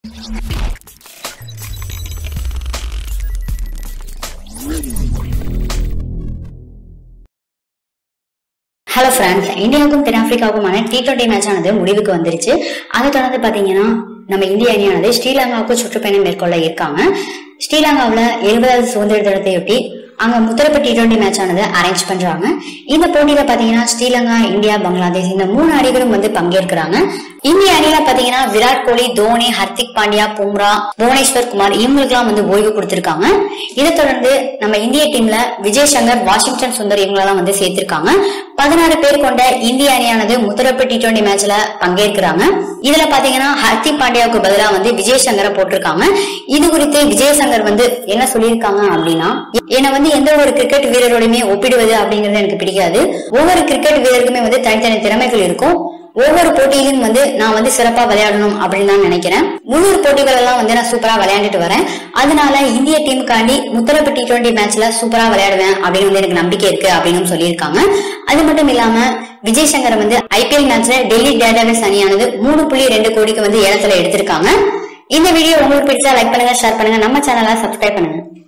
hello friends இந்தியாவுக்கும் தென்னாப்பிரிக்காவுக்குமான D twenty match ஆனது முடிவுக்கு வந்துருச்சு அதை தொடர்ந்து பாத்தீங்கன்னா நம்ம இந்திய அணியானது ஸ்ரீலங்காவுக்கு சுற்றுப்பயணம் மேற்கொள்ள இருக்காங்க ஸ்ரீலங்காவுல எழுபதாவது சுதந்திர தினத்தையொட்டி அங்க முத்தரப்பு டி டுவெண்டி மேட்ச் ஆனது அரேஞ்ச் பண்றாங்க இந்த போட்டியில பாத்தீங்கன்னா ஸ்ரீலங்கா இந்தியா பங்களாதேஷ் இந்த மூணு அணிகளும் வந்து பங்கேற்கிறாங்க இந்திய அணியில பாத்தீங்கன்னா விராட் கோலி தோனி ஹர்திக் பாண்டியா பும்ரா புவனேஸ்வர் குமார் இவங்களுக்குலாம் வந்து ஓய்வு கொடுத்திருக்காங்க இதை தொடர்ந்து நம்ம இந்திய டீம்ல விஜய் சங்கர் வாஷிங்டன் சுந்தர் இவங்களெல்லாம் வந்து சேர்த்திருக்காங்க பதினாறு பேர் கொண்ட இந்திய அணியானது முத்தரப்பு டி டுவெண்டி மேட்ச்ல பங்கேற்கிறாங்க இதுல பாத்தீங்கன்னா ஹர்திக் பாண்டியாவுக்கு பதிலா வந்து விஜய் சங்கரை போட்டிருக்காங்க இது குறித்து விஜய் சங்கர் வந்து என்ன சொல்லியிருக்காங்க அப்படின்னா என்னை வந்து எந்த ஒரு கிரிக்கெட் வீரரோடையுமே ஒப்பிடுவது அப்படிங்கறது எனக்கு பிடிக்காது ஒவ்வொரு கிரிக்கெட் வீரருக்குமே வந்து தனித்தனி திறமைகள் இருக்கும் ஒவ்வொரு போட்டியிலும் வந்து நான் வந்து சிறப்பா விளையாடணும் அப்படின்னு தான் நினைக்கிறேன் உள்ளூர் போட்டிகள் எல்லாம் வந்து நான் சூப்பரா விளையாண்டுட்டு வரேன் அதனால இந்திய டீமுக்காண்டி முத்தரப்பு டி டுவெண்டி மேட்ச்ல சூப்பரா விளையாடுவேன் அப்படின்னு வந்து எனக்கு நம்பிக்கை இருக்கு அப்படின்னு சொல்லியிருக்காங்க அது மட்டும் இல்லாம விஜய் சங்கர் வந்து ஐபிஎல் மேட்ச்ல டெல்லி டேட்டாபேஸ் அணியானது மூணு புள்ளி ரெண்டு கோடிக்கு வந்து ஏலத்துல எடுத்திருக்காங்க இந்த வீடியோ உங்களுக்கு பிடிச்சா லைக் பண்ணுங்க ஷேர் பண்ணுங்க நம்ம சேனலை சப்ஸ்கிரைப் பண்ணுங்க